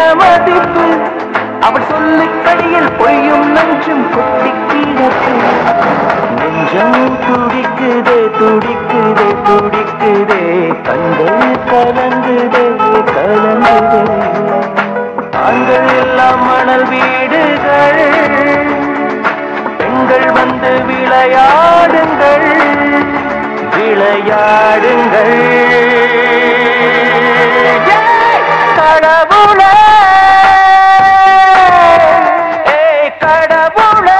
மதிப்பு அவள் சொல்லு கையில் பொய்யும் நஞ்சும் கொட்டி கிடக்கு நெஞ்சம் துடிக்குதே துடிக்குதே துடிக்குதே கண்கள் கலங்குதே கலங்குதே ஆண்கள் எல்லாம் மணல் வீடுகள் பெண்கள் வந்து விளையாடுங்கள் விளையாடுங்கள் ஏய், கடவுளே ஏய், கடவுளே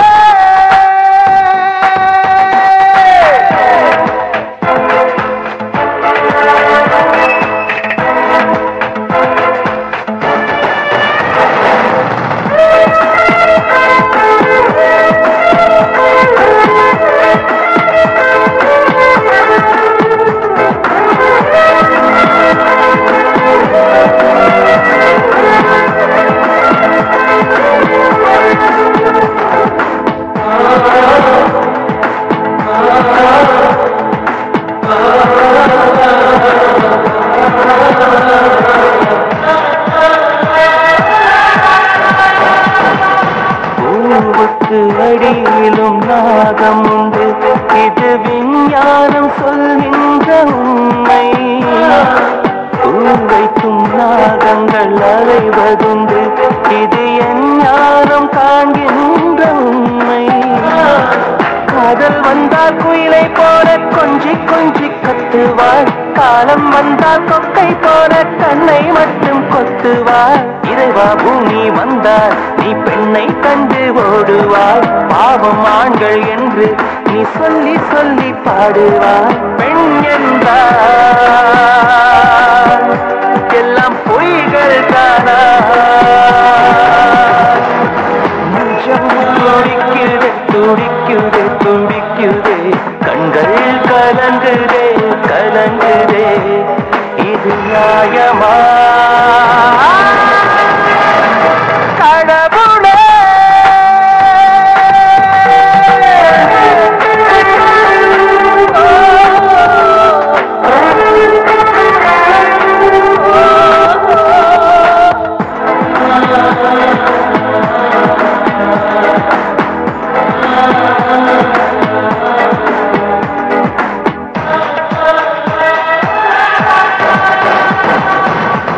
பூவுக்கு அடியிலும் நாகம் உண்டு இது விஞ்ஞானம் சொல்கின்ற உண்மை பூவைக்கும் நாகங்கள் அலைவதுண்டு இது என் ஞானம் காண்கின்ற உண்மை காதல் வந்தால் குயிலை போல கொஞ்சி கொஞ்சி கத்துவாள் காலம் வந்தால் கொக்கை போல கண்ணை மட்டும் கொத்துவாள் இறைவா பூமி வந்தால் நீ பெண்ணை கண்டு ஓடுவாய் பாவம் ஆண்கள் என்று நீ சொல்லி சொல்லி பாடுவாய் பெண் என்றால் எல்லாம் பொய்கள் தானா நெஞ்சம் துடிக்குதே துடிக்குதே துடிக்குதே கண்கள் கலங்குதே கலங்குதே இது நியாயமா கடவுளே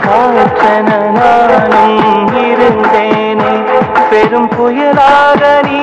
காற்றன நானும் இருந்தேனே பெரும் புயலாக நீ